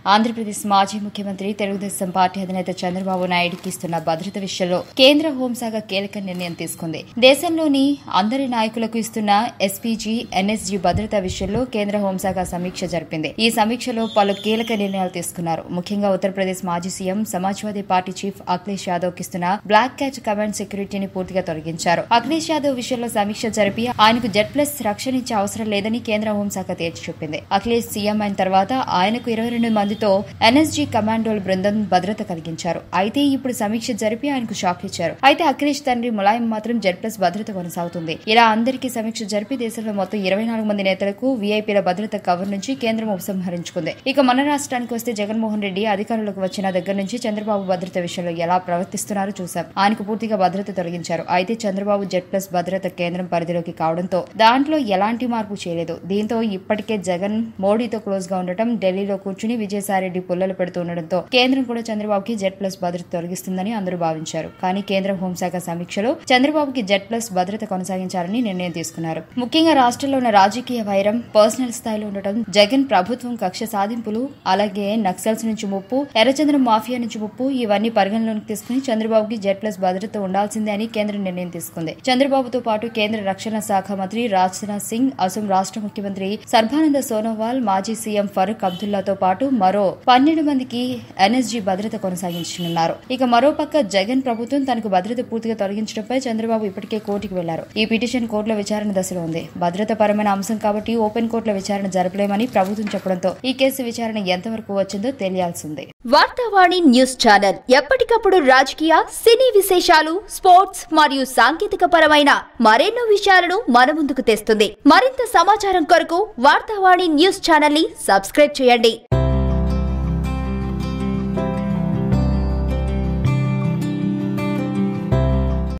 ఆంధ్రప్రదేశ్ మాజీ ముఖ్యమంత్రి తెలుగుదేశం పార్టీ అధినేత చంద్రబాబు నాయుడుకి ఇస్తున్న భద్రత విషయంలో కేంద్ర హోంశాఖ కీలక నిర్ణయం తీసుకుంది దేశంలోని అందరి నాయకులకు ఇస్తున్న ఎస్పీజీ ఎన్ఎస్జీ భద్రతా విషయంలో కేంద్ర హోంశాఖ సమీక్ష జరిపింది ఈ సమీక్షలో పలు కీలక నిర్ణయాలు తీసుకున్నారు ముఖ్యంగా ఉత్తరప్రదేశ్ మాజీ CM Samajwadi party chief Akhilesh Yadav కి ఇస్తున్న బ్లాక్ క్యాచ్ కమాండ్ సెక్యూరిటీని పూర్తిగా తొలగించారు అఖిలేష్ యాదవ్ విషయంలో సమీక్ష జరిపి ఆయనకు జెడ్ ప్లస్ రక్షణ ఇచ్చే అవసరం లేదని కేంద్ర హోంశాఖ తేల్చి చెప్పింది అఖిలేష్ సీఎం అయిన తర్వాత ఆయనకు ఇరవై రెండు మందితో ఎన్ఎస్జీ కమాండోల బృందం భద్రత కలిగించారు అయితే ఇప్పుడు సమీక్ష జరిపి ఆయనకు షాక్ ఇచ్చారు అయితే అఖిలేష్ తండ్రి ములాయం మాత్రం జెడ్ ప్లస్ భద్రత కొనసాగుతుంది ఇలా అందరికీ సమీక్ష జరిపి దేశంలో మొత్తం ఇరవై నాలుగు మంది నేతలకు వీఐపీల భద్రత కవర్ నుంచి కేంద్రం ఉపసంహరించుకుంది ఇక మన రాష్ట్రానికి వస్తే జగన్మోహన్ రెడ్డి అధికారంలోకి వచ్చిన దగ్గర నుంచి చంద్రబాబు భద్రత విషయంలో ఎలా ప్రవర్తిస్తున్నారో చూశాం ఆయనకు పూర్తిగా భద్రత తొలగించారు అయితే చంద్రబాబు జెడ్ ప్లస్ భద్రత కేంద్రం పరిధిలోకి కావడంతో దాంట్లో ఎలాంటి మార్పు చేయలేదు దీంతో ఇప్పటికే జగన్ మోడీతో క్లోజ్ గా ఉండటం ఢిల్లీలో కూర్చుని విజయసాయిరెడ్డి పుల్లలు పెడుతూ ఉండడంతో కేంద్రం కూడా చంద్రబాబుకి జెడ్ ప్లస్ భద్రత తొలగిస్తుందని అందరూ భావించారు కానీ కేంద్ర హోంశాఖ సమీక్షలో చంద్రబాబుకి జెడ్ ప్లస్ భద్రత కొనసాగించాలని నిర్ణయం తీసుకున్నారు ముఖ్యంగా రాష్ట్రంలో ఉన్న రాజకీయ వైరం పర్సనల్ స్థాయిలో ఉండటం జగన్ ప్రభుత్వం కక్ష సాధింపులు అలాగే నక్సల్స్ నుంచి ముప్పు ఎర్రచంద్రం మాఫియా నుంచి ముప్పు ఇవన్నీ పరిగణలోకి తీసుకుని చంద్రబాబుకి జెడ్ ప్లస్ భద్రత ఉండాల్సిందే అని కేంద్రం నిర్ణయం తీసుకుంది చంద్రబాబుతో పాటు కేంద్ర రక్షణ శాఖ మంత్రి రాజ్నాథ్ సింగ్ అసోం రాష్ట్ర ముఖ్యమంత్రి సర్బానంద సోనోవాల్ మాజీ సీఎం ఫరూక్ అబ్దుల్లాతో పాటు మరో పన్నెండు మందికి ఎన్ఎస్జీ భద్రత కొనసాగించనున్నారు ఇక మరోపక్క జగన్ ప్రభుత్వం తనకు భద్రత పూర్తిగా తొలగించడంపై చంద్రబాబు ఇప్పటికే కోర్టుకు వెళ్లారు ఈ పిటిషన్ కోర్టులో విచారణ దశలో ఉంది భద్రత పరమైన అంశం కాబట్టి ఓపెన్ కోర్టులో విచారణ జరపలేమని ప్రభుత్వం చెప్పడంతో ఈ కేసు విచారణ ఎంతవరకు వచ్చిందో తెలియాల్సిందే వార్తావాణి న్యూస్ ఛానల్ ఎప్పటికప్పుడు రాజకీయ సినీ విశేషాలు స్పోర్ట్స్ మరియు సాంకేతిక పరమైన మరెన్నో విషయాలను మన ముందుకు తెస్తుంది మరింత సమాచారం కొరకు వార్తావాణి న్యూస్ ఛానల్ ని సబ్స్క్రైబ్ చేయండి